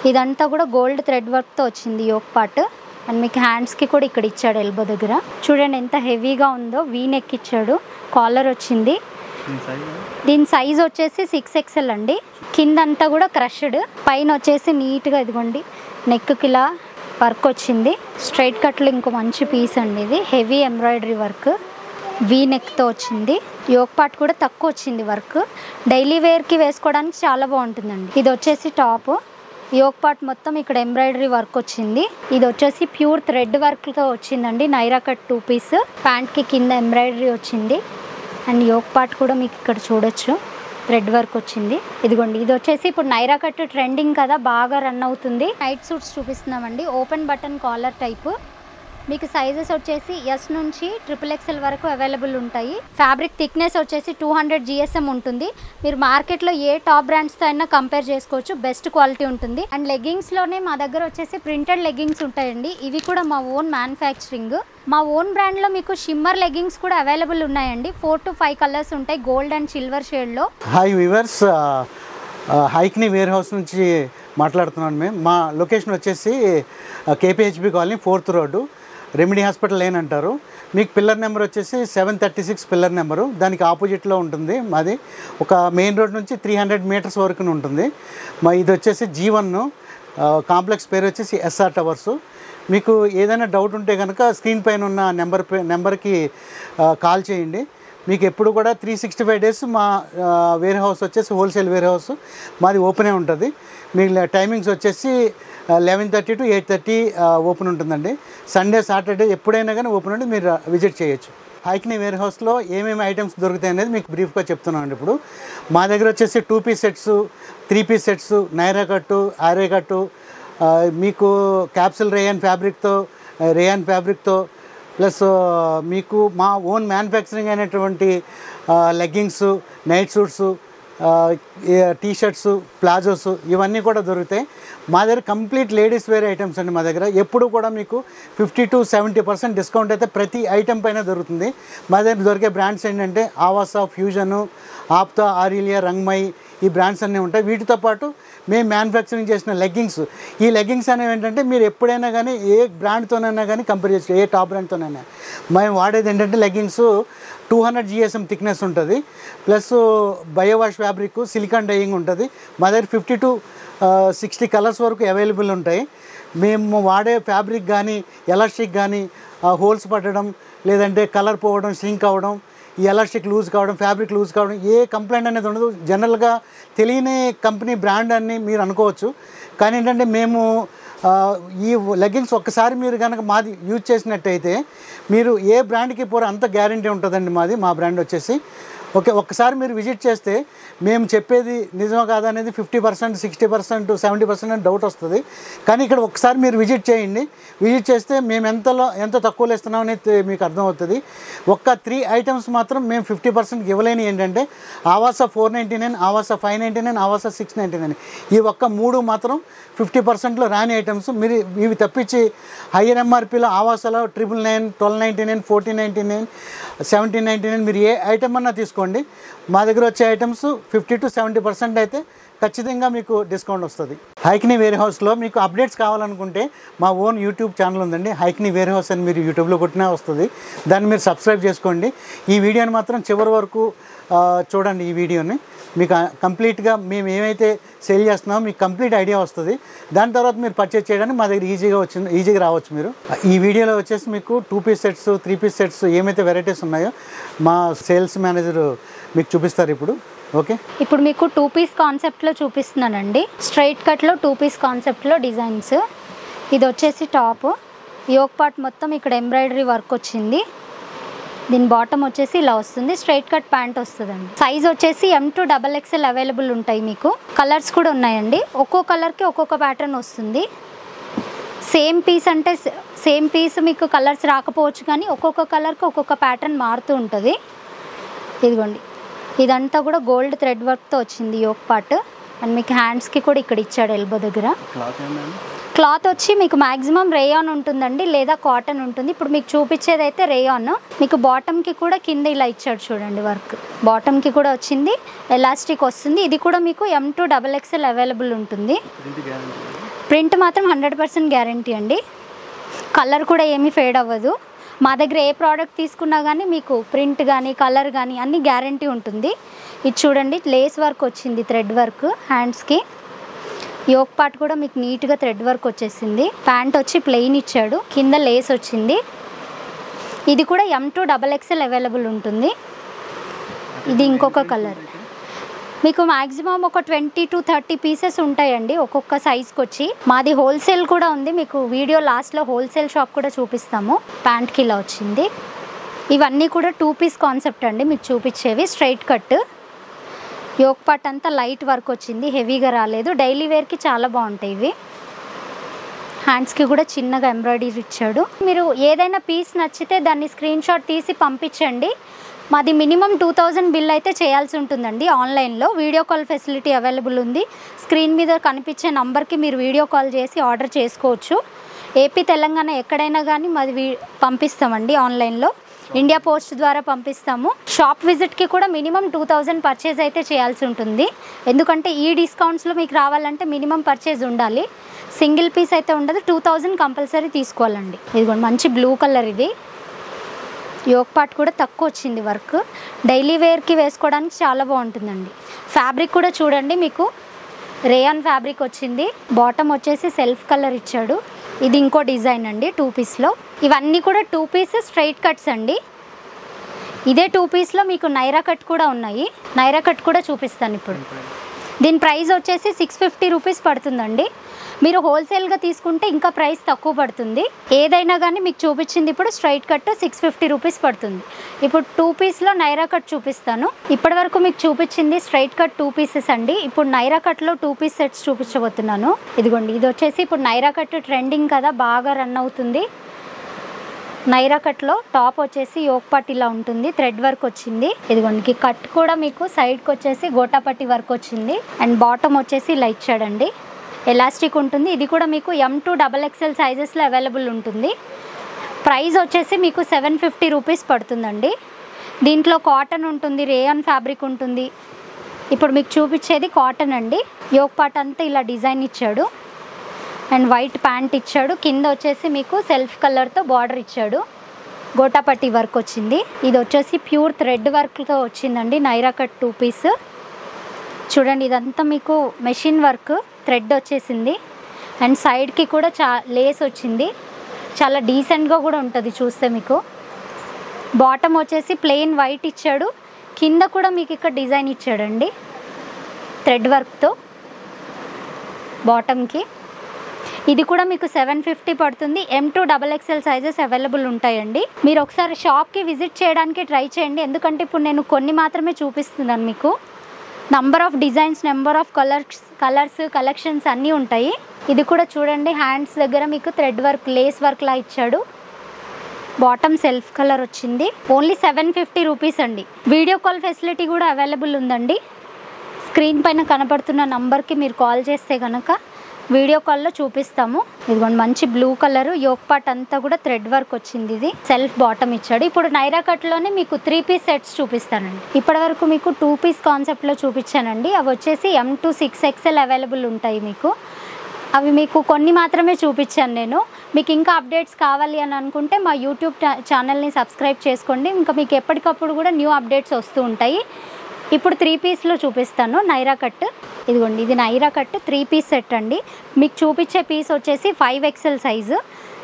ఇదంతా కూడా gold thread వర్క్తో వచ్చింది యోక్ పార్ట్ అండ్ మీకు హ్యాండ్స్కి కూడా ఇక్కడ ఇచ్చాడు ఎల్బో దగ్గర చూడండి ఎంత హెవీగా ఉందో వీ నెక్ ఇచ్చాడు కాలర్ వచ్చింది దీని సైజ్ వచ్చేసి సిక్స్ ఎక్స్ఎల్ అండి కిందంతా కూడా క్రష్డ్ పైన వచ్చేసి నీట్గా ఇదిగోండి నెక్కి ఇలా వర్క్ వచ్చింది స్ట్రైట్ కట్లో ఇంకో మంచి పీస్ అండి ఇది హెవీ ఎంబ్రాయిడరీ వర్క్ వీ నెక్తో వచ్చింది యోక్ పార్ట్ కూడా తక్కువ వచ్చింది వర్క్ డైలీ వేర్కి వేసుకోవడానికి చాలా బాగుంటుందండి ఇది వచ్చేసి టాప్ యోక్ పార్ట్ మొత్తం ఇక్కడ ఎంబ్రాయిడరీ వర్క్ వచ్చింది ఇది వచ్చేసి ప్యూర్ థ్రెడ్ వర్క్తో వచ్చిందండి నైరా కట్ టూ పీస్ ప్యాంట్కి కింద ఎంబ్రాయిడరీ వచ్చింది అండ్ యోక్ పార్ట్ కూడా మీకు ఇక్కడ చూడొచ్చు థ్రెడ్ వర్క్ వచ్చింది ఇదిగోండి ఇది వచ్చేసి ఇప్పుడు నైరా కట్ ట్రెండింగ్ కదా బాగా రన్ అవుతుంది నైట్ సూట్స్ చూపిస్తున్నామండి ఓపెన్ బటన్ కాలర్ టైప్ మీకు సైజెస్ వచ్చేసి ఎస్ నుంచి ట్రిపుల్ ఎక్స్ఎల్ వరకు అవైలబుల్ ఉంటాయి ఫ్యాబ్రిక్ థిక్నెస్ వచ్చేసి టూ హండ్రెడ్ జిఎస్ఎం ఉంటుంది మీరు మార్కెట్లో ఏ టాప్ బ్రాండ్స్తో అయినా కంపేర్ చేసుకోవచ్చు బెస్ట్ క్వాలిటీ ఉంటుంది అండ్ లెగ్గింగ్స్లోనే మా దగ్గర వచ్చేసి ప్రింటెడ్ లెగ్గింగ్స్ ఉంటాయండి ఇవి కూడా మా ఓన్ మ్యానుఫ్యాక్చరింగ్ మా ఓన్ బ్రాండ్లో మీకు షిమ్మర్ లెగ్గింగ్స్ కూడా అవైలబుల్ ఉన్నాయండి ఫోర్ టు ఫైవ్ కలర్స్ ఉంటాయి గోల్డ్ అండ్ సిల్వర్ షేడ్లో హాయ్ వివర్స్ హైక్ని వేర్ హౌస్ నుంచి మాట్లాడుతున్నాను మేము మా లొకేషన్ వచ్చేసి KPHB colony fourth road remedy hospital lane అంటారు మీకు పిల్లర్ నెంబర్ వచ్చేసి seven thirty six pillar number దానికి ఆపోజిట్లో ఉంటుంది మాది ఒక మెయిన్ రోడ్ నుంచి త్రీ హండ్రెడ్ మీటర్స్ వరకు ఉంటుంది మా ఇది వచ్చేసి జీ వన్ కాంప్లెక్స్ పేరు వచ్చేసి ఎస్ఆర్ టవర్స్ మీకు ఏదైనా డౌట్ ఉంటే కనుక స్క్రీన్ పైన ఉన్న నెంబర్ పై నెంబర్కి కాల్ చేయండి మీకు ఎప్పుడు కూడా త్రీ సిక్స్టీ ఫైవ్ డేస్ మా వేర్ హౌస్ వచ్చేసి హోల్సేల్ వేర్ హౌస్ మాది ఓపెనే ఉంటుంది మీ టైమింగ్స్ వచ్చేసి eleven thirty to eight thirty open ఉంటుందండి సండే సాటర్డే ఎప్పుడైనా కానీ ఓపెన్ ఉండి మీరు విజిట్ చేయొచ్చు హైక్ని వేర్ హౌస్లో ఏమేమి ఐటమ్స్ దొరుకుతాయి అనేది మీకు బ్రీఫ్గా చెప్తున్నాను ఇప్పుడు మా దగ్గర వచ్చేసి two piece sets three piece sets Naira cut ఆరే కట్టు ఆ, మీకు క్యాప్సిల్ రేయన్ ఫ్యాబ్రిక్తో రేయన్ ఫ్యాబ్రిక్తో ప్లస్ మీకు మా ఓన్ మ్యానుఫ్యాక్చరింగ్ అయినటువంటి leggings night suits T shirts palazzos ఇవన్నీ కూడా దొరుకుతాయి మా దగ్గర కంప్లీట్ లేడీస్ వేర్ ఐటమ్స్ అండి మా దగ్గర ఎప్పుడు కూడా మీకు fifty to seventy percent discount అయితే ప్రతి ఐటమ్ పైన దొరుకుతుంది మా దగ్గర దొరికే బ్రాండ్స్ ఏంటంటే ఆవాసా ఫ్యూజను ఆప్తా ఆరిలియా రంగ్మై ఈ బ్రాండ్స్ అన్నీ ఉంటాయి వీటితో పాటు మేము మ్యానుఫ్యాక్చరింగ్ చేసిన లెగ్గింగ్స్ ఈ లెగ్గింగ్స్ అనేవి ఏంటంటే మీరు ఎప్పుడైనా కానీ ఏ బ్రాండ్తోనైనా కానీ కంపేర్ చేసుకో ఏ టాప్ బ్రాండ్తోనైనా మేము వాడేది ఏంటంటే leggings two hundred GSM thickness ఉంటుంది plus biowash fabric silicone dyeing ఉంటుంది మా దగ్గర ఫిఫ్టీ టు సిక్స్టీ కలర్స్ వరకు అవైలబుల్ ఉంటాయి మేము వాడే ఫ్యాబ్రిక్ కానీ ఎలాస్టిక్ కానీ హోల్స్ పట్టడం లేదంటే కలర్ పోవడం సింక్ అవ్వడం ఈ ఎలాస్టిక్ లూజ్ కావడం ఫ్యాబ్రిక్ లూజ్ కావడం ఏ కంప్లైంట్ అనేది ఉండదు జనరల్గా తెలియని కంపెనీ బ్రాండ్ అని మీరు అనుకోవచ్చు కానీ ఏంటంటే మేము ఆ, ఈ లెగ్గింగ్స్ ఒక్కసారి మీరు కనుక మాది యూజ్ చేసినట్టయితే మీరు ఏ బ్రాండ్కి పోరు అంత గ్యారంటీ ఉంటుందండి మాది మా బ్రాండ్ వచ్చేసి ఓకే ఒక్కసారి మీరు విజిట్ చేస్తే మేము చెప్పేది నిజమా కాదా అనేది fifty percent sixty percent seventy percent అని డౌట్ వస్తుంది కానీ ఇక్కడ ఒకసారి మీరు విజిట్ చేయండి విజిట్ చేస్తే మేము ఎంతలో ఎంత తక్కువలో ఇస్తున్నాం అనేది తె- మీకు అర్థమవుతుంది ఒక్క త్రీ ఐటమ్స్ మాత్రం మేము ఫిఫ్టీ పర్సెంట్ ఇవ్వలేని ఏంటంటే ఆవాస ఫోర్ నైంటీ నైన్ ఆవాస ఫైవ్ నైంటీ నైన్ ఆవాస సిక్స్ నైంటీ నైన్ ఈ ఒక్క మూడు మాత్రం ఫిఫ్టీ పర్సెంట్లో రాని ఐటమ్స్ మీరు ఇవి తప్పించి హయ్యర్ ఎంఆర్పీలో ఆవాసలో triple nine twelve ninety nine fourteen ninety nine seventeen ninety nine మీరు ఏ ఐటమ్ అన్నా తీసుకోండి మా దగ్గర వచ్చే items fifty to seventy percent అయితే ఖచ్చితంగా మీకు డిస్కౌంట్ వస్తుంది హైక్ని వేర్ హౌస్లో మీకు అప్డేట్స్ కావాలనుకుంటే మా ఓన్ యూట్యూబ్ ఛానల్ ఉందండి హైక్ని వేర్ హౌస్ అని మీరు యూట్యూబ్లో కొట్టినా వస్తుంది దాన్ని మీరు సబ్స్క్రైబ్ చేసుకోండి ఈ వీడియోని మాత్రం చివరి వరకు ఆ, చూడండి ఈ వీడియోని మీకు కంప్లీట్గా మేము ఏమైతే సేల్ చేస్తున్నామో మీకు కంప్లీట్ ఐడియా వస్తుంది దాని తర్వాత మీరు పర్చేజ్ చేయడానికి మా దగ్గర ఈజీగా వచ్చింది ఈజీగా రావచ్చు మీరు ఈ వీడియోలో వచ్చేసి మీకు two piece sets three piece sets ఏమైతే వెరైటీస్ ఉన్నాయో మా సేల్స్ మేనేజర్ మీకు చూపిస్తారు ఇప్పుడు ఓకే ఇప్పుడు మీకు టూ పీస్ కాన్సెప్ట్లో చూపిస్తున్నానండి స్ట్రైట్ కట్లో టూ పీస్ కాన్సెప్ట్లో డిజైన్స్ ఇది వచ్చేసి టాప్ యోక్ పార్ట్ మొత్తం ఇక్కడ ఎంబ్రాయిడరీ వర్క్ వచ్చింది దీని బాటమ్ వచ్చేసి ఇలా వస్తుంది స్ట్రైట్ కట్ ప్యాంట్ వస్తుందండి సైజ్ వచ్చేసి M to double XL available ఉంటాయి మీకు కలర్స్ కూడా ఉన్నాయండి ఒక్కో కలర్కి ఒక్కొక్క ప్యాటర్న్ వస్తుంది సేమ్ పీస్ అంటే సేమ్ పీస్ మీకు కలర్స్ రాకపోవచ్చు కానీ ఒక్కొక్క కలర్కి ఒక్కొక్క ప్యాటర్న్ మారుతూ ఉంటుంది ఇదిగోండి ఇదంతా కూడా గోల్డ్ థ్రెడ్ వర్క్తో వచ్చింది యోక్ పార్ట్ అండ్ మీకు హ్యాండ్స్కి కూడా ఇక్కడ ఇచ్చాడు ఎల్బో దగ్గర క్లాత్ ఏంటండి క్లాత్ వచ్చి మీకు మాక్సిమం రేయాన్ ఉంటుందండి లేదా కాటన్ ఉంటుంది ఇప్పుడు మీకు చూపించేది అయితే రేయాన్ మీకు బాటమ్కి కూడా కింద ఇలా ఇచ్చాడు చూడండి వర్క్ బాటమ్కి కూడా వచ్చింది ఎలాస్టిక్ వస్తుంది ఇది కూడా మీకు M to double XL available ఉంటుంది ప్రింట్ గ్యారంటీ ప్రింట్ మాత్రం హండ్రెడ్ పర్సెంట్ గ్యారంటీ అండి కలర్ కూడా ఏమీ ఫేడ్ అవ్వదు మా దగ్గర ఏ ప్రోడక్ట్ తీసుకున్నా కానీ మీకు ప్రింట్ కానీ కలర్ కానీ అన్ని గ్యారంటీ ఉంటుంది ఇది చూడండి లేస్ వర్క్ వచ్చింది థ్రెడ్ వర్క్ హ్యాండ్స్కి యోక్ పార్ట్ కూడా మీకు నీట్గా థ్రెడ్ వర్క్ వచ్చేసింది ప్యాంట్ వచ్చి ప్లెయిన్ ఇచ్చాడు కింద లేస్ వచ్చింది ఇది కూడా M to double XL available ఉంటుంది ఇది ఇంకొక కలర్ మీకు మాక్సిమం ఒక ట్వంటీ టు థర్టీ పీసెస్ ఉంటాయండి ఒక్కొక్క సైజ్కి వచ్చి మాది హోల్సేల్ కూడా ఉంది మీకు వీడియో లాస్ట్లో హోల్సేల్ షాప్ కూడా చూపిస్తాము ప్యాంట్కి ఇలా వచ్చింది ఇవన్నీ కూడా టూ పీస్ కాన్సెప్ట్ అండి మీకు చూపించేవి స్ట్రైట్ కట్ యోక్ పాట్ అంతా లైట్ వర్క్ వచ్చింది హెవీగా రాలేదు డైలీ వేర్కి చాలా బాగుంటాయి ఇవి హ్యాండ్స్కి కూడా చిన్నగా ఎంబ్రాయిడరీ ఇచ్చాడు మీరు ఏదైనా పీస్ నచ్చితే దాన్ని స్క్రీన్ షాట్ తీసి పంపించండి మాది మినిమం టూ థౌజండ్ బిల్ అయితే చేయాల్సి ఉంటుందండి ఆన్లైన్లో వీడియో కాల్ ఫెసిలిటీ అవైలబుల్ ఉంది స్క్రీన్ మీద కనిపించే నంబర్కి మీరు వీడియో కాల్ చేసి ఆర్డర్ చేసుకోవచ్చు ఏపీ తెలంగాణ ఎక్కడైనా కానీ మాది వీ- పంపిస్తామండి ఆన్లైన్లో ఇండియా పోస్ట్ ద్వారా పంపిస్తాము షాప్ విజిట్కి కూడా మినిమం టూ థౌజండ్ పర్చేజ్ అయితే చేయాల్సి ఉంటుంది ఎందుకంటే ఈ డిస్కౌంట్స్లో మీకు రావాలంటే మినిమం పర్చేజ్ ఉండాలి సింగిల్ పీస్ అయితే ఉండదు టూ థౌజండ్ కంపల్సరీ తీసుకోవాలండి ఇదిగోండి మంచి బ్లూ కలర్ ఇది యోక్ పార్ట్ కూడా తక్కువ వచ్చింది వర్క్ డైలీ వేర్కి వేసుకోవడానికి చాలా బాగుంటుందండి ఫ్యాబ్రిక్ కూడా చూడండి మీకు రేయాన్ ఫ్యాబ్రిక్ వచ్చింది బాటమ్ వచ్చేసి సెల్ఫ్ కలర్ ఇచ్చాడు ఇది ఇంకో డిజైన్ అండి టూ పీస్లో ఇవన్నీ కూడా టూ పీస్ స్ట్రైట్ కట్స్ అండి ఇదే టూ పీస్లో మీకు నైరా కట్ కూడా ఉన్నాయి నైరా కట్ కూడా చూపిస్తాను ఇప్పుడు దీని ప్రైస్ వచ్చేసి సిక్స్ ఫిఫ్టీ రూపీస్ పడుతుందండి మీరు హోల్సేల్గా తీసుకుంటే ఇంకా ప్రైస్ తక్కువ పడుతుంది ఏదైనా కానీ మీకు చూపించింది ఇప్పుడు straight cut six fifty rupees పడుతుంది ఇప్పుడు టూ పీస్లో నైరా కట్ చూపిస్తాను ఇప్పటి వరకు మీకు చూపించింది స్ట్రైట్ కట్ టూ పీసెస్ అండి ఇప్పుడు నైరా కట్లో టూ పీస్ సెట్స్ చూపించబోతున్నాను ఇదిగోండి ఇది వచ్చేసి ఇప్పుడు నైరా కట్ ట్రెండింగ్ కదా బాగా రన్ అవుతుంది నైరా కట్లో టాప్ వచ్చేసి యోక్ పట్టి ఇలా ఉంటుంది థ్రెడ్ వర్క్ వచ్చింది ఇదిగోండి కట్ కూడా మీకు సైడ్కి వచ్చేసి గోటాపట్టి వర్క్ వచ్చింది అండ్ బాటమ్ వచ్చేసి ఇలా ఇచ్చాడండి ఎలాస్టిక్ ఉంటుంది ఇది కూడా మీకు ఎం టూ డబల్ ఎక్స్ఎల్ సైజెస్లో అవైలబుల్ ఉంటుంది ప్రైస్ వచ్చేసి మీకు సెవెన్ ఫిఫ్టీ రూపీస్ పడుతుందండి దీంట్లో కాటన్ ఉంటుంది రేయన్ ఫ్యాబ్రిక్ ఉంటుంది ఇప్పుడు మీకు చూపించేది కాటన్ అండి యోక్ పాట్ అంతా ఇలా డిజైన్ ఇచ్చాడు అండ్ వైట్ ప్యాంట్ ఇచ్చాడు కింద వచ్చేసి మీకు సెల్ఫ్ కలర్తో బార్డర్ ఇచ్చాడు గోటాపట్టి వర్క్ వచ్చింది ఇది వచ్చేసి ప్యూర్ థ్రెడ్ వర్క్తో వచ్చిందండి నైరా కట్ టూ పీస్ చూడండి ఇదంతా మీకు మెషిన్ వర్క్ థ్రెడ్ వచ్చేసింది అండ్ సైడ్కి కూడా చా లేస్ వచ్చింది చాలా డీసెంట్గా కూడా ఉంటుంది చూస్తే మీకు బాటమ్ వచ్చేసి ప్లెయిన్ వైట్ ఇచ్చాడు కింద కూడా మీకు ఇక్కడ డిజైన్ ఇచ్చాడండి థ్రెడ్ వర్క్తో బాటమ్కి ఇది కూడా మీకు సెవెన్ ఫిఫ్టీ పడుతుంది M to double XL sizes available ఉంటాయండి మీరు ఒకసారి షాప్కి విజిట్ చేయడానికి ట్రై చేయండి ఎందుకంటే ఇప్పుడు నేను కొన్ని మాత్రమే చూపిస్తున్నాను మీకు number of designs number of colours colours collections అన్నీ ఉంటాయి ఇది కూడా చూడండి హ్యాండ్స్ దగ్గర మీకు థ్రెడ్ వర్క్ లేస్ వర్క్ లా ఇచ్చాడు బాటమ్ సెల్ఫ్ కలర్ వచ్చింది ఓన్లీ సెవెన్ ఫిఫ్టీ రూపీస్ అండి వీడియో కాల్ ఫెసిలిటీ కూడా అవైలబుల్ ఉందండి స్క్రీన్ పైన కనపడుతున్న నంబర్కి మీరు కాల్ చేస్తే కనుక వీడియో కాల్లో చూపిస్తాము ఇదిగోండి మంచి బ్లూ కలర్ యోక్ పాట్ అంతా కూడా థ్రెడ్ వర్క్ వచ్చింది ఇది సెల్ఫ్ బాటమ్ ఇచ్చాడు ఇప్పుడు నైరా కట్లోనే మీకు త్రీ పీస్ సెట్స్ చూపిస్తానండి ఇప్పటి వరకు మీకు టూ పీస్ కాన్సెప్ట్లో చూపించానండి అవి వచ్చేసి M to six XL available ఉంటాయి మీకు అవి మీకు కొన్ని మాత్రమే చూపించాను నేను మీకు ఇంకా అప్డేట్స్ కావాలి అని అనుకుంటే మా యూట్యూబ్ ఛా- ఛానల్ని సబ్స్క్రైబ్ చేసుకోండి ఇంకా మీకు ఎప్పటికప్పుడు కూడా న్యూ అప్డేట్స్ వస్తూ ఉంటాయి ఇప్పుడు త్రీ పీస్లో చూపిస్తాను నైరా కట్ ఇదిగోండి ఇది Naira cut three piece set అండి మీకు చూపించే పీస్ వచ్చేసి five XL size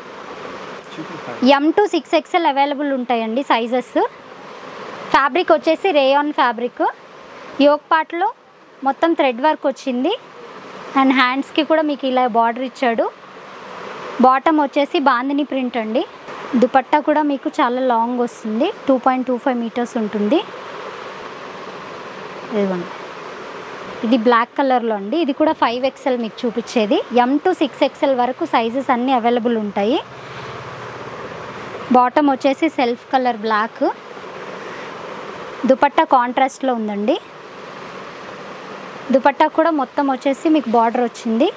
M to six XL available ఉంటాయండి సైజెస్ ఫ్యాబ్రిక్ వచ్చేసి రేయాన్ ఫ్యాబ్రిక్ యోక్ పార్ట్లో మొత్తం థ్రెడ్ వర్క్ వచ్చింది అండ్ హ్యాండ్స్కి కూడా మీకు ఇలా బార్డర్ ఇచ్చాడు బాటమ్ వచ్చేసి బాందిని ప్రింట్ అండి దుపట్టా కూడా మీకు చాలా లాంగ్ వస్తుంది two point two five metres ఉంటుంది ఇదిగోండి ఇది బ్లాక్ కలర్లో అండి ఇది కూడా ఫైవ్ ఎక్స్ఎల్ మీకు చూపించేది ఎం టు సిక్స్ ఎక్స్ఎల్ వరకు సైజెస్ అన్నీ అవైలబుల్ ఉంటాయి బాటమ్ వచ్చేసి సెల్ఫ్ కలర్ బ్లాక్ దుపట్టా కాంట్రాస్ట్లో ఉందండి దుపట్టా కూడా మొత్తం వచ్చేసి మీకు బార్డర్ వచ్చింది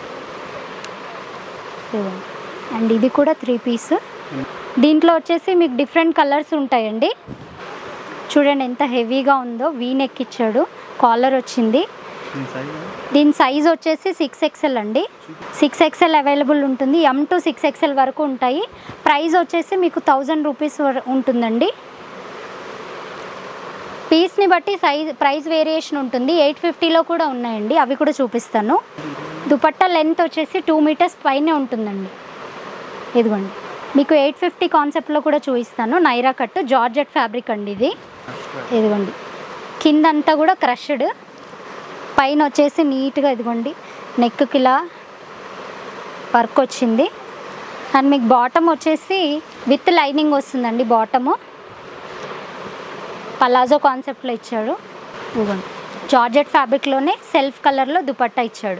ఇదిగోండి. అండ్ ఇది కూడా త్రీ పీస్ దీంట్లో వచ్చేసి మీకు డిఫరెంట్ కలర్స్ ఉంటాయండి చూడండి ఎంత హెవీగా ఉందో వీ నెక్ ఇచ్చాడు కాలర్ వచ్చింది దీని సైజ్ వచ్చేసి సిక్స్ ఎక్స్ఎల్ అండి సిక్స్ ఎక్స్ఎల్ అవైలబుల్ ఉంటుంది ఎం టు సిక్స్ ఎక్స్ఎల్ వరకు ఉంటాయి ప్రైస్ వచ్చేసి మీకు థౌజండ్ రూపీస్ ఉంటుందండి పీస్ని బట్టి సైజ్ ప్రైస్ వేరియేషన్ ఉంటుంది ఎయిట్ ఫిఫ్టీలో కూడా ఉన్నాయండి అవి కూడా చూపిస్తాను దుపట్టా లెంత్ వచ్చేసి టూ మీటర్స్ పైనే ఉంటుందండి ఇదిగోండి మీకు ఎయిట్ ఫిఫ్టీ కాన్సెప్ట్లో కూడా చూపిస్తాను నైరా కట్ జార్జెట్ ఫ్యాబ్రిక్ అండి ఇది ఇదిగోండి కిందంతా కూడా క్రష్డ్ పైన వచ్చేసి నీట్గా ఇదిగోండి నెక్కి ఇలా వర్క్ వచ్చింది అండ్ మీకు బాటమ్ వచ్చేసి విత్ లైనింగ్ వస్తుందండి బాటము పలాజో కాన్సెప్ట్లో ఇచ్చాడు ఇదిగోండి జార్జెట్ ఫ్యాబ్రిక్లోనే సెల్ఫ్ కలర్లో దుపట్టా ఇచ్చాడు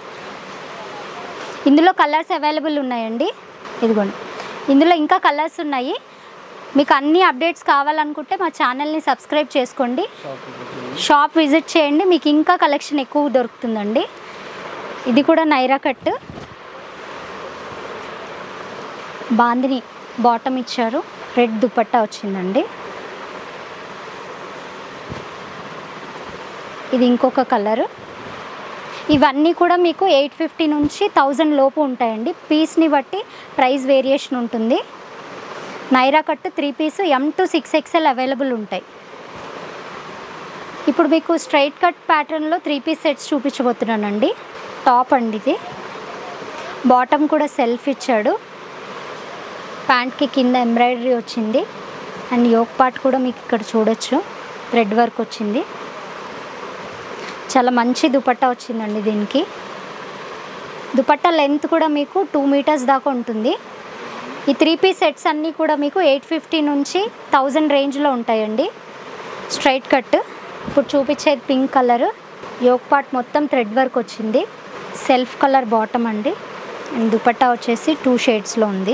ఇందులో కలర్స్ అవైలబుల్ ఉన్నాయండి ఇదిగోండి ఇందులో ఇంకా కలర్స్ ఉన్నాయి మీకు అన్ని అప్డేట్స్ కావాలనుకుంటే మా ఛానల్ని సబ్స్క్రైబ్ చేసుకోండి షాప్ విజిట్ చేయండి మీకు ఇంకా కలెక్షన్ ఎక్కువ దొరుకుతుందండి ఇది కూడా నైరా కట్ బాందిని బాటమ్ ఇచ్చారు రెడ్ దుపట్టా వచ్చిందండి ఇది ఇంకొక కలరు ఇవన్నీ కూడా మీకు ఎయిట్ ఫిఫ్టీ నుంచి థౌజండ్ లోపు ఉంటాయండి పీస్ని బట్టి ప్రైస్ వేరియేషన్ ఉంటుంది Naira cut three piece M to six XL available ఉంటాయి ఇప్పుడు మీకు స్ట్రైట్ కట్ ప్యాటర్న్లో త్రీ పీస్ సెట్స్ చూపించబోతున్నానండి టాప్ అండి ఇది బాటమ్ కూడా సెల్ఫ్ ఇచ్చాడు ప్యాంట్కి కింద ఎంబ్రాయిడరీ వచ్చింది అండ్ యోక్ పార్ట్ కూడా మీకు ఇక్కడ చూడొచ్చు థ్రెడ్ వర్క్ వచ్చింది చాలా మంచి దుపట్టా వచ్చిందండి దీనికి దుపట్టా లెంత్ కూడా మీకు టూ మీటర్స్ దాకా ఉంటుంది ఈ త్రీ పీస్ సెట్స్ అన్నీ కూడా మీకు ఎయిట్ ఫిఫ్టీ నుంచి థౌజండ్ రేంజ్లో ఉంటాయండి స్ట్రైట్ కట్ ఇప్పుడు చూపించేది పింక్ కలర్ యోక్ పార్ట్ మొత్తం థ్రెడ్ వర్క్ వచ్చింది సెల్ఫ్ కలర్ బాటమ్ అండి అండ్ దుపట్టా వచ్చేసి టూ షేడ్స్లో ఉంది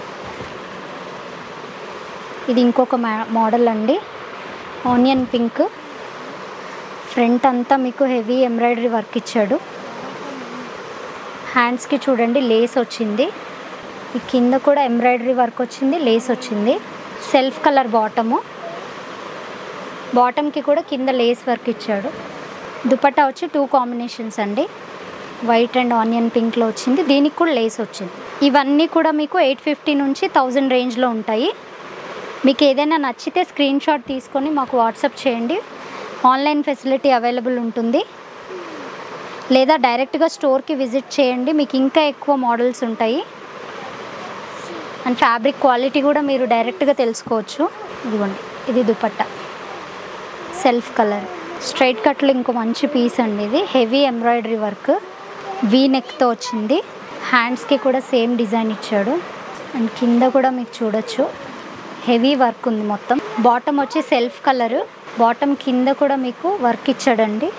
ఇది ఇంకొక మోడల్ అండి ఆనియన్ పింక్ ఫ్రంట్ అంతా మీకు హెవీ ఎంబ్రాయిడరీ వర్క్ ఇచ్చాడు హ్యాండ్స్కి చూడండి లేస్ వచ్చింది ఈ కింద కూడా ఎంబ్రాయిడరీ వర్క్ వచ్చింది లేస్ వచ్చింది సెల్ఫ్ కలర్ బాటము బాటమ్కి కూడా కింద లేస్ వర్క్ ఇచ్చాడు దుపట్టా వచ్చి టూ కాంబినేషన్స్ అండి వైట్ అండ్ ఆనియన్ పింక్లో వచ్చింది దీనికి కూడా లేస్ వచ్చింది ఇవన్నీ కూడా మీకు ఎయిట్ ఫిఫ్టీ నుంచి థౌజండ్ రేంజ్లో ఉంటాయి మీకు ఏదైనా నచ్చితే స్క్రీన్ షాట్ తీసుకొని మాకు వాట్సాప్ చేయండి ఆన్లైన్ ఫెసిలిటీ అవైలబుల్ ఉంటుంది లేదా డైరెక్ట్గా స్టోర్కి విజిట్ చేయండి మీకు ఇంకా ఎక్కువ మోడల్స్ ఉంటాయి అండ్ ఫ్యాబ్రిక్ క్వాలిటీ కూడా మీరు డైరెక్ట్గా తెలుసుకోవచ్చు ఇదిగోండి ఇది దుపట్టా సెల్ఫ్ కలర్ స్ట్రైట్ కట్లో ఇంకో మంచి పీస్ అండి ఇది హెవీ ఎంబ్రాయిడరీ వర్క్ వీ నెక్తో వచ్చింది హ్యాండ్స్కి కూడా సేమ్ డిజైన్ ఇచ్చాడు అండ్ కింద కూడా మీకు చూడొచ్చు హెవీ వర్క్ ఉంది మొత్తం బాటమ్ వచ్చి సెల్ఫ్ కలర్ బాటమ్ కింద కూడా మీకు వర్క్ ఇచ్చాడండి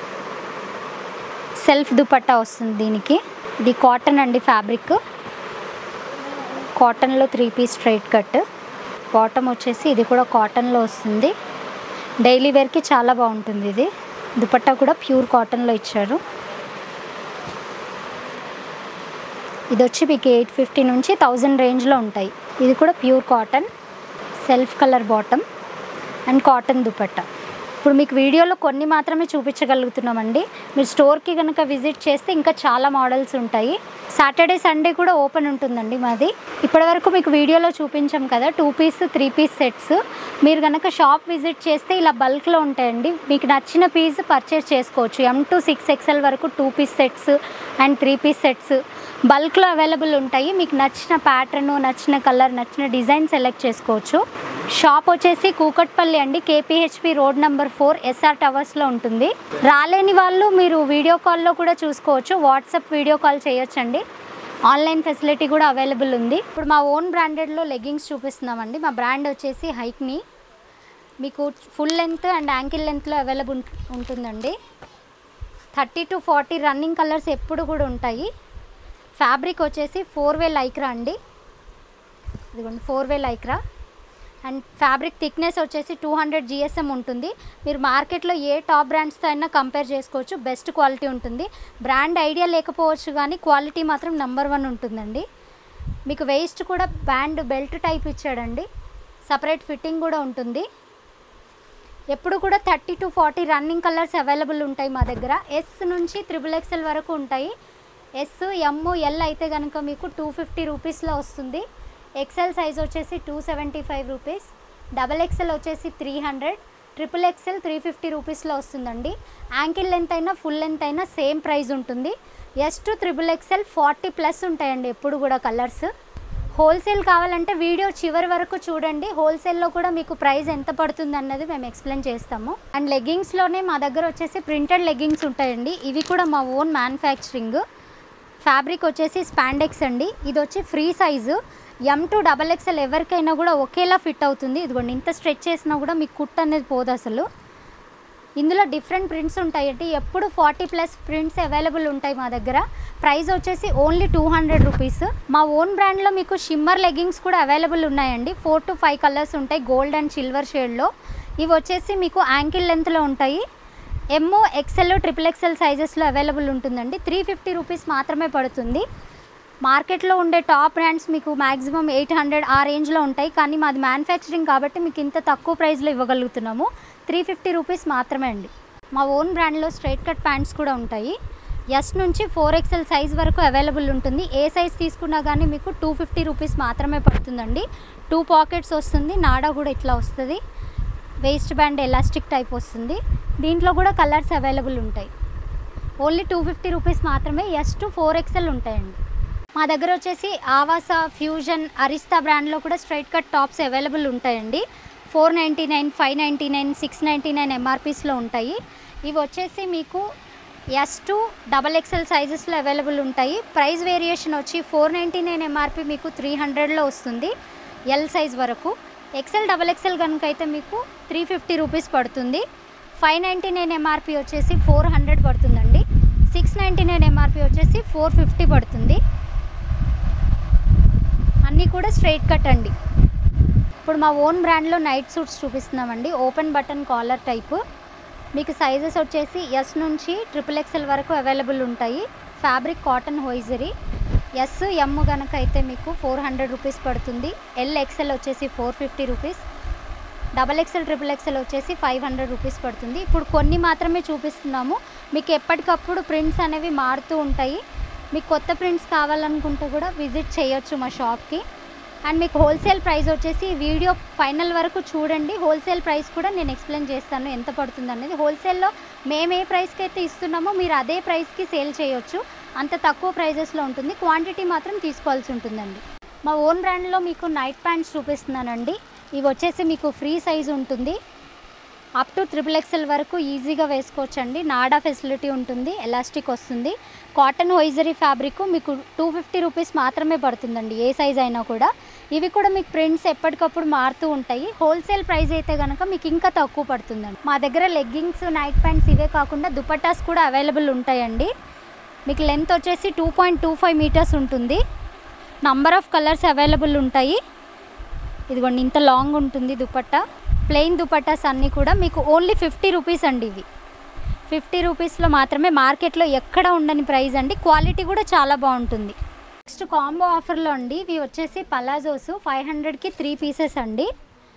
సెల్ఫ్ దుపట్టా వస్తుంది దీనికి ఇది కాటన్ అండి ఫ్యాబ్రిక్ కాటన్లో three piece straight cut bottom వచ్చేసి ఇది కూడా కాటన్లో వస్తుంది డైలీ వేర్కి చాలా బాగుంటుంది ఇది దుపట్టా కూడా ప్యూర్ కాటన్లో ఇచ్చారు ఇది వచ్చి మీకు ఎయిట్ ఫిఫ్టీ నుంచి థౌజండ్ రేంజ్లో ఉంటాయి ఇది కూడా pure cotton self colour bottom and cotton dupatta ఇప్పుడు మీకు వీడియోలో కొన్ని మాత్రమే చూపించగలుగుతున్నామండి మీరు స్టోర్కి కనుక విజిట్ చేస్తే ఇంకా చాలా మోడల్స్ ఉంటాయి సాటర్డే సండే కూడా ఓపెన్ ఉంటుందండి మాది ఇప్పటివరకు మీకు వీడియోలో చూపించాం కదా two piece three piece sets మీరు కనుక షాప్ విజిట్ చేస్తే ఇలా బల్క్లో ఉంటాయండి మీకు నచ్చిన పీస్ పర్చేస్ చేసుకోవచ్చు ఎం టు సిక్స్ ఎక్స్ఎల్ వరకు two piece sets and three piece sets బల్క్లో అవైలబుల్ ఉంటాయి మీకు నచ్చిన ప్యాటర్న్ నచ్చిన కలర్ నచ్చిన డిజైన్ సెలెక్ట్ చేసుకోవచ్చు షాప్ వచ్చేసి కూకట్పల్లి అండి KPHB road number four SR టవర్స్లో ఉంటుంది రాలేని వాళ్ళు మీరు వీడియో కాల్లో కూడా చూసుకోవచ్చు వాట్సాప్ వీడియో కాల్ చేయొచ్చండి ఆన్లైన్ ఫెసిలిటీ కూడా అవైలబుల్ ఉంది ఇప్పుడు మా ఓన్ బ్రాండెడ్లో లెగ్గింగ్స్ చూపిస్తున్నామండి మా బ్రాండ్ వచ్చేసి హైక్ని మీకు ఫుల్ లెంత్ అండ్ యాంకిల్ లెంత్లో అవైలబుల్ ఉంటుందండి thirty to forty running colours ఎప్పుడు కూడా ఉంటాయి ఫ్యాబ్రిక్ వచ్చేసి ఫోర్ వే లైక్రా అండి ఇదిగోండి four way Lycra and fabric thickness వచ్చేసి టూ హండ్రెడ్ జిఎస్ఎం ఉంటుంది మీరు మార్కెట్లో ఏ టాప్ బ్రాండ్స్తో అయినా కంపేర్ చేసుకోవచ్చు బెస్ట్ క్వాలిటీ ఉంటుంది బ్రాండ్ ఐడియా లేకపోవచ్చు కానీ క్వాలిటీ మాత్రం నెంబర్ వన్ ఉంటుందండి మీకు వేస్ట్ కూడా బ్యాండ్ బెల్ట్ టైప్ ఇచ్చాడండి సపరేట్ ఫిట్టింగ్ కూడా ఉంటుంది ఎప్పుడు కూడా thirty to forty running colours available ఉంటాయి మా దగ్గర ఎస్ నుంచి త్రిబుల్ ఎక్స్ఎల్ వరకు ఉంటాయి ఎస్ ఎమ్ ఎల్ అయితే కనుక మీకు టూ ఫిఫ్టీ రూపీస్లో వస్తుంది ఎక్సెల్ సైజ్ వచ్చేసి two seventy five rupees double XL వచ్చేసి three hundred triple XL three fifty రూపీస్లో వస్తుందండి యాంకిల్ లెంత్ అయినా ఫుల్ లెంత్ అయినా సేమ్ ప్రైస్ ఉంటుంది S to triple XL forty plus ఉంటాయండి ఎప్పుడు కూడా కలర్స్ హోల్సేల్ కావాలంటే వీడియో చివరి వరకు చూడండి హోల్సేల్లో కూడా మీకు ప్రైస్ ఎంత పడుతుంది అన్నది మేము ఎక్స్ప్లెయిన్ చేస్తాము అండ్ లెగ్గింగ్స్లోనే మా దగ్గర వచ్చేసి ప్రింటెడ్ లెగ్గింగ్స్ ఉంటాయండి ఇవి కూడా మా ఓన్ మ్యానుఫ్యాక్చరింగ్ ఫ్యాబ్రిక్ వచ్చేసి స్పాండెక్స్ అండి ఇది వచ్చి free size M to double XL ఎవరికైనా కూడా ఒకేలా ఫిట్ అవుతుంది ఇదిగోండి ఇంత స్ట్రెచ్ చేసినా కూడా మీకు కుట్ అనేది పోదు అసలు ఇందులో డిఫరెంట్ ప్రింట్స్ ఉంటాయండి ఎప్పుడు ఫార్టీ ప్లస్ ప్రింట్స్ అవైలబుల్ ఉంటాయి మా దగ్గర ప్రైస్ వచ్చేసి ఓన్లీ టూ హండ్రెడ్ రూపీస్ మా ఓన్ బ్రాండ్లో మీకు షిమ్మర్ లెగ్గింగ్స్ కూడా అవైలబుల్ ఉన్నాయండి ఫోర్ టు ఫైవ్ కలర్స్ ఉంటాయి గోల్డ్ అండ్ సిల్వర్ షేడ్లో ఇవి వచ్చేసి మీకు యాంకిల్ లెంత్లో ఉంటాయి ఎమ్మో ఎక్సెల్ ట్రిపుల్ ఎక్సెల్ సైజెస్లో అవైలబుల్ ఉంటుందండి త్రీ ఫిఫ్టీ రూపీస్ మాత్రమే పడుతుంది మార్కెట్లో ఉండే టాప్ బ్రాండ్స్ మీకు మ్యాక్సిమం ఎయిట్ హండ్రెడ్ ఆ రేంజ్లో ఉంటాయి కానీ మాది మ్యానుఫ్యాక్చరింగ్ కాబట్టి మీకు ఇంత తక్కువ ప్రైస్లో ఇవ్వగలుగుతున్నాము త్రీ ఫిఫ్టీ రూపీస్ మాత్రమే అండి మా ఓన్ బ్రాండ్లో స్ట్రైట్ కట్ ప్యాంట్స్ కూడా ఉంటాయి ఎస్ నుంచి ఫోర్ ఎక్స్ఎల్ సైజ్ వరకు అవైలబుల్ ఉంటుంది ఏ సైజ్ తీసుకున్నా కానీ మీకు టూ ఫిఫ్టీ రూపీస్ మాత్రమే పడుతుందండి టూ పాకెట్స్ వస్తుంది నాడా కూడా ఇట్లా వస్తుంది వేస్ట్ బ్యాండ్ ఎలాస్టిక్ టైప్ వస్తుంది దీంట్లో కూడా కలర్స్ అవైలబుల్ ఉంటాయి ఓన్లీ టూ ఫిఫ్టీ రూపీస్ మాత్రమే ఎస్ టు ఫోర్ ఎక్స్ఎల్ ఉంటాయండి మా దగ్గర వచ్చేసి ఆవాసా ఫ్యూజన్ అరిస్తా బ్రాండ్లో కూడా స్ట్రైట్ కట్ టాప్స్ అవైలబుల్ ఉంటాయండి four ninety nine five ninety nine six ninety nine ఎంఆర్పీస్లో ఉంటాయి ఇవి వచ్చేసి మీకు ఎస్ టు డబల్ ఎక్స్ఎల్ సైజెస్లో అవైలబుల్ ఉంటాయి ప్రైస్ వేరియేషన్ వచ్చి ఫోర్ నైంటీ నైన్ ఎంఆర్పి మీకు త్రీ హండ్రెడ్లో వస్తుంది ఎల్ సైజ్ వరకు ఎక్సెల్ డబల్ ఎక్సెల్ కనుక అయితే మీకు త్రీ ఫిఫ్టీ రూపీస్ పడుతుంది ఫైవ్ నైంటీ నైన్ ఎంఆర్పి వచ్చేసి ఫోర్ హండ్రెడ్ పడుతుందండి సిక్స్ నైంటీ నైన్ ఎంఆర్పి వచ్చేసి ఫోర్ ఫిఫ్టీ పడుతుంది అన్నీ కూడా స్ట్రైట్ కట్ అండి ఇప్పుడు మా ఓన్ బ్రాండ్లో నైట్ సూట్స్ చూపిస్తున్నామండి ఓపెన్ బటన్ కాలర్ టైపు మీకు సైజెస్ వచ్చేసి ఎస్ నుంచి ట్రిపుల్ ఎక్స్ఎల్ వరకు అవైలబుల్ ఉంటాయి fabric cotton hosiery S M కనుక అయితే మీకు ఫోర్ హండ్రెడ్ రూపీస్ పడుతుంది ఎల్ ఎక్స్ఎల్ వచ్చేసి four fifty rupees double XL triple XL వచ్చేసి ఫైవ్ హండ్రెడ్ రూపీస్ పడుతుంది ఇప్పుడు కొన్ని మాత్రమే చూపిస్తున్నాము మీకు ఎప్పటికప్పుడు ప్రింట్స్ అనేవి మారుతూ ఉంటాయి మీకు కొత్త ప్రింట్స్ కావాలనుకుంటే కూడా విజిట్ చేయొచ్చు మా షాప్కి అండ్ మీకు హోల్సేల్ ప్రైస్ వచ్చేసి ఈ వీడియో ఫైనల్ వరకు చూడండి హోల్సేల్ ప్రైస్ కూడా నేను ఎక్స్ప్లెయిన్ చేస్తాను ఎంత పడుతుంది అనేది హోల్సేల్లో మేము ఏ ప్రైస్కి అయితే ఇస్తున్నామో మీరు అదే ప్రైస్కి సేల్ చేయొచ్చు అంత తక్కువ ప్రైజెస్లో ఉంటుంది క్వాంటిటీ మాత్రం తీసుకోవాల్సి ఉంటుందండి మా ఓన్ బ్రాండ్లో మీకు నైట్ ప్యాంట్స్ చూపిస్తున్నానండి ఇవి వచ్చేసి మీకు ఫ్రీ సైజ్ ఉంటుంది అప్ టు త్రిపుల్ ఎక్స్ఎల్ వరకు ఈజీగా వేసుకోవచ్చండి నాడా ఫెసిలిటీ ఉంటుంది ఎలాస్టిక్ వస్తుంది కాటన్ హోయిజరీ ఫ్యాబ్రిక్ మీకు టూ ఫిఫ్టీ రూపీస్ మాత్రమే పడుతుందండి ఏ సైజ్ అయినా కూడా ఇవి కూడా మీకు ప్రింట్స్ ఎప్పటికప్పుడు మారుతూ ఉంటాయి హోల్సేల్ ప్రైస్ అయితే కనుక మీకు ఇంకా తక్కువ పడుతుందండి మా దగ్గర లెగ్గింగ్స్ నైట్ ప్యాంట్స్ ఇవే కాకుండా దుపట్టాస్ కూడా అవైలబుల్ ఉంటాయండి మీకు లెంత్ వచ్చేసి two point two five metres ఉంటుంది నంబర్ ఆఫ్ కలర్స్ అవైలబుల్ ఉంటాయి ఇదిగోండి ఇంత లాంగ్ ఉంటుంది దుపట్టా ప్లెయిన్ దుపట్టాస్ అన్నీ కూడా మీకు ఓన్లీ ఫిఫ్టీ రూపీస్ అండి ఇవి ఫిఫ్టీ రూపీస్లో మాత్రమే మార్కెట్లో ఎక్కడ ఉండని ప్రైస్ అండి క్వాలిటీ కూడా చాలా బాగుంటుంది నెక్స్ట్ కాంబో ఆఫర్లో అండి ఇవి వచ్చేసి పలాజోస్ ఫైవ్ హండ్రెడ్కి త్రీ పీసెస్ అండి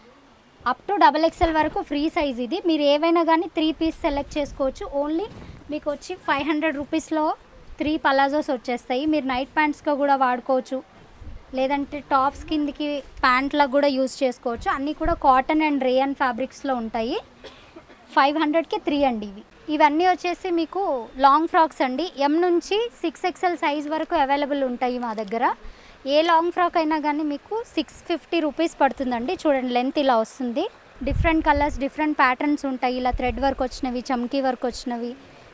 అప్ టు డబల్ ఎక్స్ఎల్ వరకు ఫ్రీ సైజ్ ఇది మీరు ఏవైనా కానీ త్రీ పీస్ సెలెక్ట్ చేసుకోవచ్చు ఓన్లీ మీకు వచ్చి ఫైవ్ హండ్రెడ్ రూపీస్లో త్రీ పలాజోస్ వచ్చేస్తాయి మీరు నైట్ ప్యాంట్స్గా కూడా వాడుకోవచ్చు లేదంటే టాప్స్ కిందికి ప్యాంట్లకు కూడా యూజ్ చేసుకోవచ్చు అన్నీ కూడా కాటన్ అండ్ రేయన్ ఫ్యాబ్రిక్స్లో ఉంటాయి ఫైవ్ హండ్రెడ్కి త్రీ అండి ఇవి ఇవన్నీ వచ్చేసి మీకు లాంగ్ ఫ్రాక్స్ అండి ఎం నుంచి సిక్స్ ఎక్స్ఎల్ సైజ్ వరకు అవైలబుల్ ఉంటాయి మా దగ్గర ఏ లాంగ్ ఫ్రాక్ అయినా కానీ మీకు సిక్స్ ఫిఫ్టీ రూపీస్ పడుతుందండి చూడండి లెంత్ ఇలా వస్తుంది డిఫరెంట్ కలర్స్ డిఫరెంట్ ప్యాటర్న్స్ ఉంటాయి ఇలా థ్రెడ్ వర్క్ వచ్చినవి చమ్కీ వర్క్ వచ్చినవి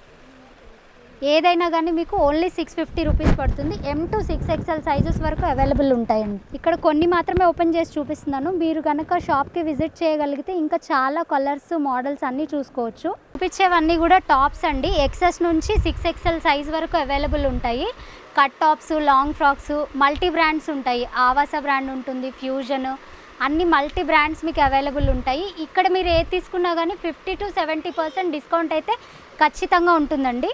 ఏదైనా కానీ మీకు ఓన్లీ సిక్స్ ఫిఫ్టీ రూపీస్ పడుతుంది M to six XL sizes వరకు అవైలబుల్ ఉంటాయండి ఇక్కడ కొన్ని మాత్రమే ఓపెన్ చేసి చూపిస్తున్నాను మీరు కనుక షాప్కి విజిట్ చేయగలిగితే ఇంకా చాలా కలర్స్ మోడల్స్ అన్నీ చూసుకోవచ్చు చూపించేవన్నీ కూడా టాప్స్ అండి ఎక్సెస్ నుంచి సిక్స్ ఎక్స్ఎల్ సైజ్ వరకు అవైలబుల్ ఉంటాయి cut tops long frocks multi brands ఉంటాయి ఆవాస బ్రాండ్ ఉంటుంది ఫ్యూజన్ అన్ని మల్టీ బ్రాండ్స్ మీకు అవైలబుల్ ఉంటాయి ఇక్కడ మీరు ఏది తీసుకున్నా కానీ fifty to seventy percent discount అయితే ఖచ్చితంగా ఉంటుందండి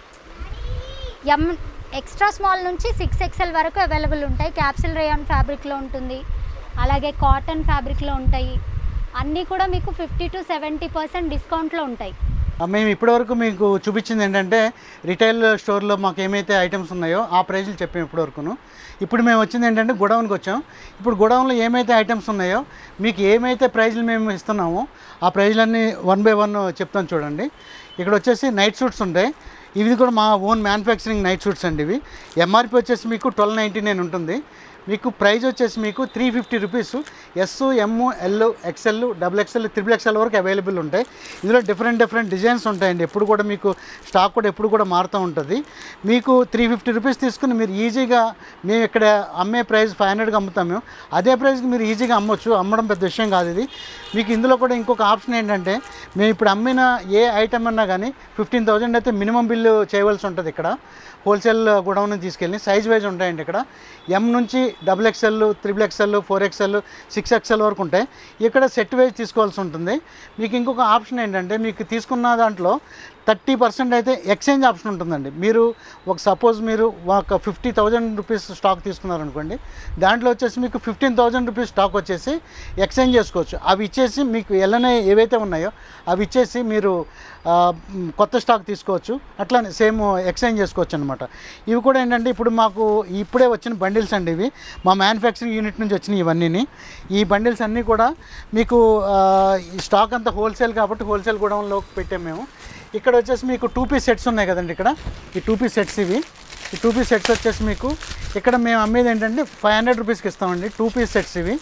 ఎం ఎక్స్ట్రా స్మాల్ నుంచి సిక్స్ ఎక్స్ఎల్ వరకు అవైలబుల్ ఉంటాయి క్యాప్సిల్ రేయాన్ ఫ్యాబ్రిక్లో ఉంటుంది అలాగే కాటన్ ఫ్యాబ్రిక్లో ఉంటాయి అన్నీ కూడా మీకు ఫిఫ్టీ టు సెవెంటీ పర్సెంట్ డిస్కౌంట్లో ఉంటాయి ఆ, మేము ఇప్పటివరకు మీకు చూపించింది ఏంటంటే రిటైల్ స్టోర్లో మాకు ఏమైతే ఐటమ్స్ ఉన్నాయో ఆ ప్రైజ్లు చెప్పాము ఇప్పటివరకును ఇప్పుడు మేము వచ్చింది ఏంటంటే గొడౌన్కి వచ్చాం ఇప్పుడు గొడౌన్లో ఏమైతే ఐటమ్స్ ఉన్నాయో మీకు ఏమైతే ప్రైజ్లు మేము ఇస్తున్నామో ఆ ప్రైజ్లన్నీ వన్ బై వన్ చెప్తాను చూడండి ఇక్కడ వచ్చేసి నైట్ సూట్స్ ఉంటాయి ఇవి కూడా మా ఓన్ మ్యానుఫ్యాక్చరింగ్ నైట్ సూట్స్ అండి ఇవి ఎంఆర్పి వచ్చేసి మీకు ట్వెల్వ్ నైంటీ నైన్ ఉంటుంది మీకు ప్రైస్ వచ్చేసి మీకు three fifty rupees S M L XL double XL triple XL వరకు అవైలబుల్ ఉంటాయి ఇందులో డిఫరెంట్ డిఫరెంట్ డిజైన్స్ ఉంటాయండి ఎప్పుడు కూడా మీకు స్టాక్ కూడా ఎప్పుడు కూడా మారుతూ ఉంటుంది మీకు త్రీ ఫిఫ్టీ రూపీస్ తీసుకుని మీరు ఈజీగా మేము ఇక్కడ అమ్మే ప్రైస్ ఫైవ్ హండ్రెడ్కి అమ్ముతాం మేము అదే ప్రైస్కి మీరు ఈజీగా అమ్మొచ్చు అమ్మడం పెద్ద విషయం కాదు ఇది మీకు ఇందులో కూడా ఇంకొక ఆప్షన్ ఏంటంటే మేము ఇప్పుడు అమ్మిన ఏ ఐటమ్ అన్నా కానీ ఫిఫ్టీన్ థౌజండ్ అయితే మినిమం బిల్లు చేయవలసి ఉంటుంది ఇక్కడ హోల్సేల్ గోడౌన్ తీసుకెళ్ళి సైజ్ వైజ్ ఉంటాయండి ఇక్కడ ఎం నుంచి double XL triple XL four XL six XL వరకు ఉంటాయి ఇక్కడ సెట్ వైజ్ తీసుకోవాల్సి ఉంటుంది మీకు ఇంకొక ఆప్షన్ ఏంటంటే మీకు తీసుకున్న దాంట్లో థర్టీ పర్సెంట్ అయితే ఎక్స్చేంజ్ ఆప్షన్ ఉంటుందండి మీరు ఒక సపోజ్ మీరు ఒక ఫిఫ్టీ థౌజండ్ రూపీస్ స్టాక్ తీసుకున్నారనుకోండి దాంట్లో వచ్చేసి మీకు ఫిఫ్టీన్ థౌజండ్ రూపీస్ స్టాక్ వచ్చేసి ఎక్స్చేంజ్ చేసుకోవచ్చు అవి ఇచ్చేసి మీకు ఎల్లనే ఏవైతే ఉన్నాయో అవి ఇచ్చేసి మీరు ఆ, మ్, కొత్త స్టాక్ తీసుకోవచ్చు అట్లానే సేమ్ ఎక్స్చేంజ్ చేసుకోవచ్చు అనమాట ఇవి కూడా ఏంటంటే ఇప్పుడు మాకు ఇప్పుడే వచ్చిన బండిల్స్ అండి ఇవి మా మ్యానుఫ్యాక్చరింగ్ యూనిట్ నుంచి వచ్చినాయి ఇవన్నీ ఈ బండిల్స్ అన్నీ కూడా మీకు ఆ, ఈ స్టాక్ అంతా హోల్సేల్ కాబట్టి హోల్సేల్ గోడౌన్లోకి పెట్టాము మేము ఇక్కడ వచ్చేసి మీకు టూ పీస్ సెట్స్ ఉన్నాయి కదండి ఇక్కడ ఈ టూ పీస్ సెట్స్ ఇవి ఈ టూ పీస్ సెట్స్ వచ్చేసి మీకు ఇక్కడ మేము అమ్మేది ఏంటంటే ఫైవ్ హండ్రెడ్ రూపీస్కి ఇస్తామండి టూ పీస్ సెట్స్ ఇవి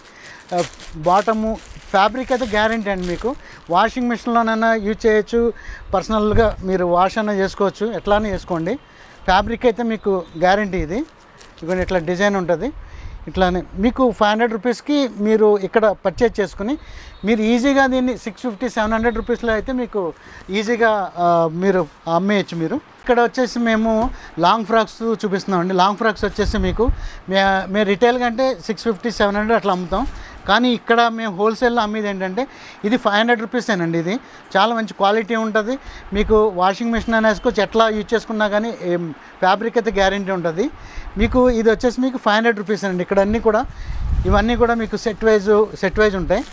బాటము ఫ్యాబ్రిక్ అయితే గ్యారంటీ అండి మీకు వాషింగ్ మిషన్లోనైనా యూజ్ చేయొచ్చు పర్సనల్గా మీరు వాష్ అయినా చేసుకోవచ్చు ఎట్లానే చేసుకోండి ఫ్యాబ్రిక్ అయితే మీకు గ్యారంటీ ఇది ఇవన్నీ ఇట్లా డిజైన్ ఉంటుంది ఇట్లానే మీకు ఫైవ్ హండ్రెడ్ రూపీస్కి మీరు ఇక్కడ పర్చేజ్ చేసుకుని మీరు ఈజీగా దీన్ని సిక్స్ ఫిఫ్టీ సెవెన్ హండ్రెడ్ రూపీస్లో అయితే మీకు ఈజీగా ఆ, మీరు అమ్మేయచ్చు మీరు ఇక్కడ వచ్చేసి మేము లాంగ్ ఫ్రాక్స్ చూపిస్తున్నామండి లాంగ్ ఫ్రాక్స్ వచ్చేసి మీకు మే మేము రిటైల్ కంటే సిక్స్ ఫిఫ్టీ సెవెన్ హండ్రెడ్ అట్లా అమ్ముతాం కానీ ఇక్కడ మేము హోల్సేల్లో అమ్మేది ఏంటంటే ఇది ఫైవ్ హండ్రెడ్ రూపీసేనండి ఇది చాలా మంచి క్వాలిటీ ఉంటుంది మీకు వాషింగ్ మిషన్ అని వేసుకోవచ్చు ఎట్లా యూజ్ చేసుకున్నా కానీ ఫ్యాబ్రిక్ అయితే గ్యారంటీ ఉంటుంది మీకు ఇది వచ్చేసి మీకు ఫైవ్ హండ్రెడ్ రూపీస్ అండి ఇక్కడ అన్నీ కూడా ఇవన్నీ కూడా మీకు సెట్ వైజ్ సెట్ వైజ్ ఉంటాయి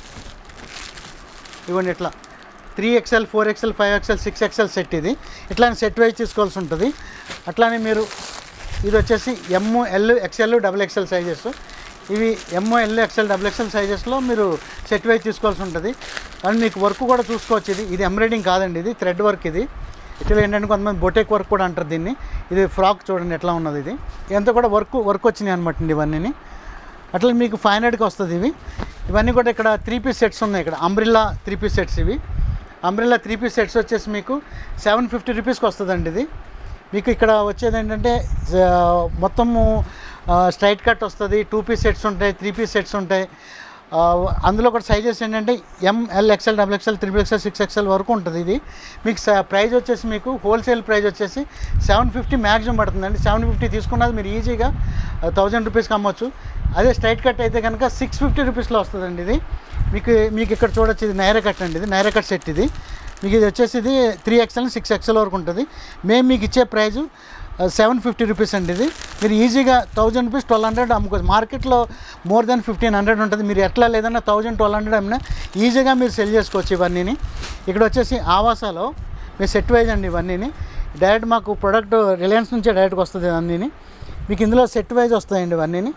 ఇవ్వండి ఇట్లా three XL four XL five XL six XL set ఇది ఇట్లానే సెట్ వైజ్ తీసుకోవాల్సి ఉంటుంది అట్లానే మీరు ఇది వచ్చేసి M L XL double XL sizes ఇవి M L XL double XL సైజెస్లో మీరు సెట్ వైజ్ తీసుకోవాల్సి ఉంటుంది అండ్ మీకు వర్క్ కూడా చూసుకోవచ్చు ఇది ఇది ఎంబ్రాయిడింగ్ కాదండి ఇది థ్రెడ్ వర్క్ ఇది ఇట్లా ఏంటంటే కొంతమంది బొటేక్ వర్క్ కూడా అంటారు దీన్ని ఇది ఫ్రాక్ చూడండి ఎట్లా ఉన్నది ఇది ఇదంతా కూడా వర్క్ వర్క్ వచ్చినాయి అనమాట అండి ఇవన్నీ అట్లా మీకు ఫైవ్ హండ్రెడ్కి వస్తుంది ఇవి ఇవన్నీ కూడా ఇక్కడ త్రీ పీస్ సెట్స్ ఉన్నాయి ఇక్కడ అంబ్రిల్లా త్రీ పీస్ సెట్స్ ఇవి అంబ్రిల్లా త్రీ పీస్ సెట్స్ వచ్చేసి మీకు సెవెన్ ఫిఫ్టీ రూపీస్కి వస్తుందండి ఇది మీకు ఇక్కడ వచ్చేది ఏంటంటే ఆ, మొత్తము స్ట్రైట్ కట్ వస్తుంది టూ పీస్ సెట్స్ ఉంటాయి త్రీ పీస్ సెట్స్ ఉంటాయి ఆ, అందులో కూడా సైజెస్ ఏంటంటే M L XL double XL triple XL six XL వరకు ఉంటుంది ఇది మీకు ప్రైస్ వచ్చేసి మీకు హోల్సేల్ ప్రైస్ వచ్చేసి సెవెన్ ఫిఫ్టీ మ్యాక్సిమం పడుతుందండి సెవెన్ ఫిఫ్టీ తీసుకున్నది మీరు ఈజీగా థౌజండ్ రూపీస్కి అమ్మొచ్చు అదే స్ట్రైట్ కట్ అయితే కనుక సిక్స్ ఫిఫ్టీ రూపీస్లో వస్తుందండి ఇది మీకు మీకు ఇక్కడ చూడొచ్చు ఇది నైరా కట్ అండి ఇది నైరా కట్ సెట్ ఇది మీకు ఇది వచ్చేసి ఇది త్రీ ఎక్స్ఎల్ సిక్స్ ఎక్స్ఎల్ వరకు ఉంటుంది మేము మీకు ఇచ్చే ప్రైజు సెవెన్ ఫిఫ్టీ రూపీస్ అండి ఇది మీరు ఈజీగా థౌజండ్ రూపీస్ ట్వెల్వ్ హండ్రెడ్ అమ్ముకోవచ్చు మార్కెట్లో మోర్ దెన్ ఫిఫ్టీన్ హండ్రెడ్ ఉంటుంది మీరు ఎట్లా లేదన్నా థౌజండ్ ట్వెల్వ్ హండ్రెడ్ అమ్మినా ఈజీగా మీరు సెల్ చేసుకోవచ్చు ఇవన్నీని ఇక్కడ వచ్చేసి ఆవాసాలో మీరు సెట్ వైజ్ అండి ఇవన్నీని డైరెక్ట్ మాకు ప్రొడక్ట్ రిలయన్స్ నుంచే డైరెక్ట్గా వస్తుంది ఇవన్నీని మీకు ఇందులో సెట్ వైజ్ వస్తాయండి ఇవన్నీని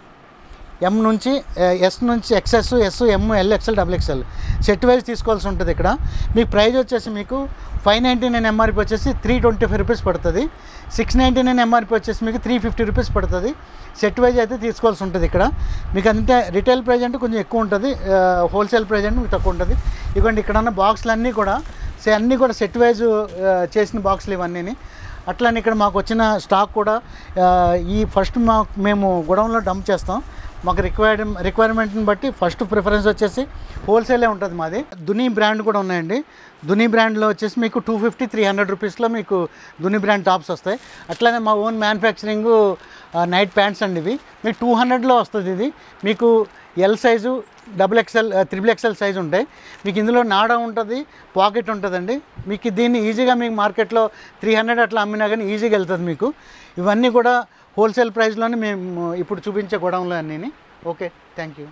ఎం నుంచి ఎస్ నుంచి XS S M L XL double XL set wise తీసుకోవాల్సి ఉంటుంది ఇక్కడ మీకు ప్రైస్ వచ్చేసి మీకు ఫైవ్ నైంటీ నైన్ ఎంఆర్పి వచ్చేసి త్రీ ట్వంటీ ఫైవ్ రూపీస్ పడుతుంది సిక్స్ నైంటీ నైన్ ఎంఆర్పి వచ్చేసి మీకు త్రీ ఫిఫ్టీ రూపీస్ పడుతుంది సెట్ వైజ్ అయితే తీసుకోవాల్సి ఉంటుంది ఇక్కడ మీకు అంటే రిటైల్ ప్రైస్ అంటే కొంచెం ఎక్కువ ఉంటుంది హోల్సేల్ ప్రైస్ అంటే మీకు తక్కువ ఉంటుంది ఇవ్వండి ఇక్కడ ఉన్న బాక్స్లు అన్నీ కూడా సే అన్నీ కూడా సెట్ వైజ్ చేసిన బాక్సులు ఇవన్నీ అట్లానే ఇక్కడ మాకు వచ్చిన స్టాక్ కూడా ఆ, ఈ ఫస్ట్ మా మేము గొడౌన్లో డంప్ చేస్తాం మాకు రిక్వైర్డ్ రిక్వైర్మెంట్ని బట్టి ఫస్ట్ ప్రిఫరెన్స్ వచ్చేసి హోల్సేలే ఉంటుంది మాది దుని బ్రాండ్ కూడా ఉన్నాయండి దుని బ్రాండ్లో వచ్చేసి మీకు టూ ఫిఫ్టీ త్రీ హండ్రెడ్ రూపీస్లో మీకు దుని బ్రాండ్ టాప్స్ వస్తాయి అట్లానే మా ఓన్ మ్యానుఫ్యాక్చరింగ్ నైట్ ప్యాంట్స్ అండి ఇవి మీకు టూ హండ్రెడ్లో వస్తుంది ఇది మీకు L size double XL triple XL size ఉంటాయి మీకు ఇందులో నాడా ఉంటుంది పాకెట్ ఉంటుందండి మీకు దీన్ని ఈజీగా మీకు మార్కెట్లో త్రీ హండ్రెడ్ అట్లా అమ్మినా కానీ ఈజీగా వెళ్తుంది మీకు ఇవన్నీ కూడా హోల్సేల్ ప్రైస్లోనే మేము ఇప్పుడు చూపించే గొడవంలో అన్నీ ఓకే థ్యాంక్ యూ